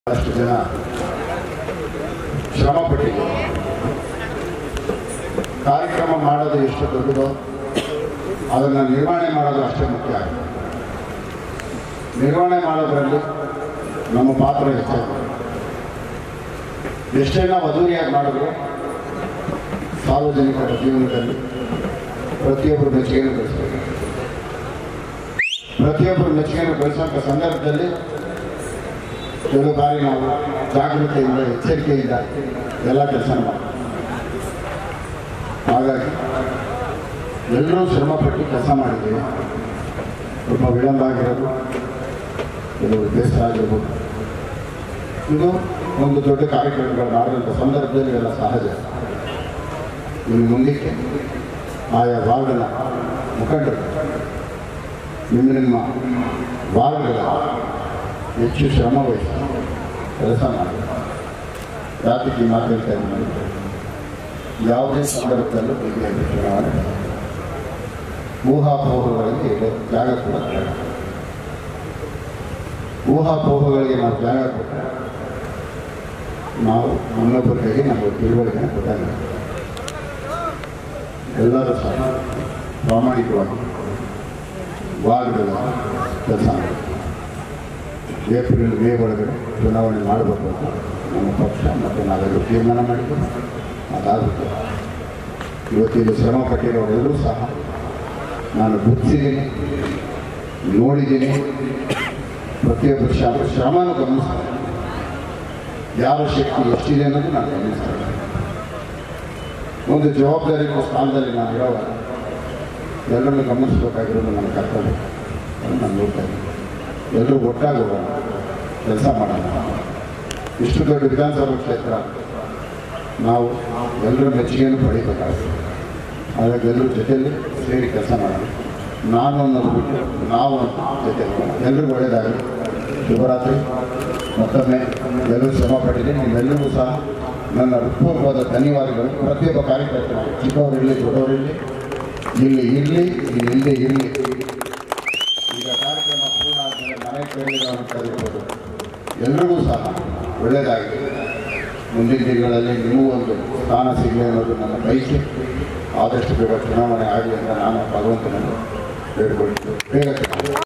ಅಷ್ಟು ಜನ ಶ್ರಮ ಪಟ್ಟಿದ್ದಾರೆ ಕಾರ್ಯಕ್ರಮ ಮಾಡೋದು ಎಷ್ಟು ದೊಡ್ಡದೋ ಅದನ್ನು ನಿರ್ವಹಣೆ ಮಾಡೋದು ಅಷ್ಟೇ ಮುಖ್ಯ ಆಗುತ್ತೆ ನಿರ್ವಹಣೆ ಮಾಡೋದ್ರಲ್ಲಿ ನಮ್ಮ ಪಾತ್ರ ಹೆಚ್ಚಾಗಿದೆ ಎಷ್ಟೇ ನಾವು ಅದ್ದೂರಿಯಾಗಿ ಮಾಡಿದ್ರು ಸಾರ್ವಜನಿಕರ ಜೀವನದಲ್ಲಿ ಪ್ರತಿಯೊಬ್ಬರು ಮೆಚ್ಚುಗೆಯನ್ನು ಗಳಿಸ್ಬೇಕು ಪ್ರತಿಯೊಬ್ಬರು ಮೆಚ್ಚುಗೆಯನ್ನು ಗಳಿಸುವಂಥ ಸಂದರ್ಭದಲ್ಲಿ ಕೆಲವು ಬಾರಿ ನಾವು ಜಾಗೃತಿಯಿಂದ ಎಚ್ಚರಿಕೆಯಿಂದ ಎಲ್ಲ ಕೆಲಸ ಮಾಡ್ತೀವಿ ಹಾಗಾಗಿ ಎಲ್ಲರೂ ಶ್ರಮಪಟ್ಟು ಕೆಲಸ ಮಾಡಿದ್ದೀವಿ ಸ್ವಲ್ಪ ವಿಳಂಬ ಆಗಿರೋದು ಕೆಲವು ಬೇಸರ ಆಗಿರ್ಬೋದು ಇದು ಒಂದು ದೊಡ್ಡ ಕಾರ್ಯಕ್ರಮಗಳು ಮಾಡಿದಂಥ ಸಂದರ್ಭದಲ್ಲಿ ಎಲ್ಲ ಸಹಜ ಇನ್ನು ಮುಂದಕ್ಕೆ ಆಯಾ ವಾರ್ಡ್ನ ಮುಖಂಡರು ನಿಮ್ಮ ನಿಮ್ಮ ವಾರ್ಡ್ಗಳ ಹೆಚ್ಚು ಶ್ರಮ ವಹಿಸಿ ಕೆಲಸ ಮಾಡಿ ರಾಜಕೀಯ ಮಾತಾಡ್ತಾ ಇದ್ದೀನಿ ಯಾವುದೇ ಸಂದರ್ಭದಲ್ಲೂ ಬಿಜೆಪಿ ಚುನಾವಣೆ ಊಹಾಪೋಹಗಳಿಗೆ ಇದೆ ಜಾಗ ಕೂಡ ಬೇಡ ಊಹಾಪೋಹಗಳಿಗೆ ನಾವು ಜಾಗ ಕೊಟ್ಟರೆ ನಾವು ಇನ್ನೊಬ್ಬರಿಗೆ ನಮ್ಮ ತಿಳುವಳಿಕೆ ಕೊಟ್ಟಾಗ ಎಲ್ಲರೂ ಸಹ ಪ್ರಾಮಾಣಿಕವಾಗಿ ವಾರ್ಡ್ಗಳ ಕೆಲಸ ಮಾಡಿ ಏಪ್ರಿಲ್ ಮೇ ಒಳಗಡೆ ಚುನಾವಣೆ ಮಾಡಬೇಕು ಅಂತ ನಮ್ಮ ಪಕ್ಷ ಮತ್ತು ನಾವೆಲ್ಲರೂ ತೀರ್ಮಾನ ಮಾಡಿದ್ದೀವಿ ಅದಾಗುತ್ತೆ ಇವತ್ತಿಲ್ಲಿ ಶ್ರಮ ಪಟ್ಟಿರೋರೆಲ್ಲರೂ ಸಹ ನಾನು ಗುರುತಿಸಿದ್ದೀನಿ ನೋಡಿದ್ದೀನಿ ಪ್ರತಿಯೊಬ್ಬರು ಶ್ರಮ ಶ್ರಮನ ಗಮನಿಸ್ತಾರೆ ಯಾರ ಶಕ್ತಿ ಎಷ್ಟಿದೆ ಅನ್ನೋದು ನಾನು ಗಮನಿಸ್ತೇನೆ ಒಂದು ಜವಾಬ್ದಾರಿ ಸ್ಥಾನದಲ್ಲಿ ನಾನು ಇರೋವಾಗ ಎಲ್ಲರನ್ನು ಗಮನಿಸಬೇಕಾಗಿರೋದು ನನ್ನ ಕರ್ತವ್ಯ ಅದನ್ನು ನಾನು ನೋಡ್ತಾ ಇದ್ದೀನಿ ಎಲ್ಲರೂ ಒಟ್ಟಾಗಿ ಹೋಗೋಣ ಕೆಲಸ ಮಾಡೋಣ ಇಷ್ಟು ದೊಡ್ಡ ವಿಧಾನಸಭಾ ಕ್ಷೇತ್ರ ನಾವು ಎಲ್ಲರ ಮೆಚ್ಚುಗೆಯನ್ನು ಪಡಿಬೇಕಾಗುತ್ತೆ ಹಾಗಾಗಿ ಎಲ್ಲರ ಜೊತೆಯಲ್ಲಿ ಸೇರಿ ಕೆಲಸ ಮಾಡೋಣ ನಾನು ಅನ್ನೋದು ಬಿಟ್ಟು ನಾವು ಅಂತ ಜೊತೆ ಹೋಗೋಣ ಎಲ್ರಿಗೂ ಒಳ್ಳೆಯದಾಗಲಿ ಶುಭರಾತ್ರಿ ಮತ್ತೊಮ್ಮೆ ಎಲ್ಲರೂ ಶ್ರಮ ಪಟ್ಟಿದ್ದೀನಿ ನಿಮ್ಮೆಲ್ಲರಿಗೂ ಸಹ ನನ್ನ ಹೃತ್ಪೂರ್ವವಾದ ಧನ್ಯವಾದಗಳು ಪ್ರತಿಯೊಬ್ಬ ಕಾರ್ಯಕರ್ತರು ಚಿಕ್ಕವರಿರಲಿ ದೊಡ್ಡವರಿರಲಿ ಇಲ್ಲಿ ಇರಲಿ ಇಲ್ಲಿ ಹಿಂದೆ ಇರಲಿ ಈಗ ಕಾರ್ಯಕ್ರಮ ಪೂರ್ಣ ಆದಮೇಲೆ ಮನೆ ಕೇಳಿರೋಂಥ ಇರ್ಬೋದು ಎಲ್ರಿಗೂ ಸಹ ಒಳ್ಳೆಯದಾಗಿದೆ ಮುಂದಿನ ದಿನಗಳಲ್ಲಿ ನಿಮಗೂ ಒಂದು ಸ್ಥಾನ ಸಿಗಲಿ ಅನ್ನೋದು ನನ್ನ ಬಯಕೆ ಆದಷ್ಟು ಬೇಗ ಚುನಾವಣೆ ಆಗಲಿ ಅಂತ ನಾನು ಭಗವಂತನನ್ನು ಬೇಡಿಕೊಳ್ತೀನಿ ಬೇಗ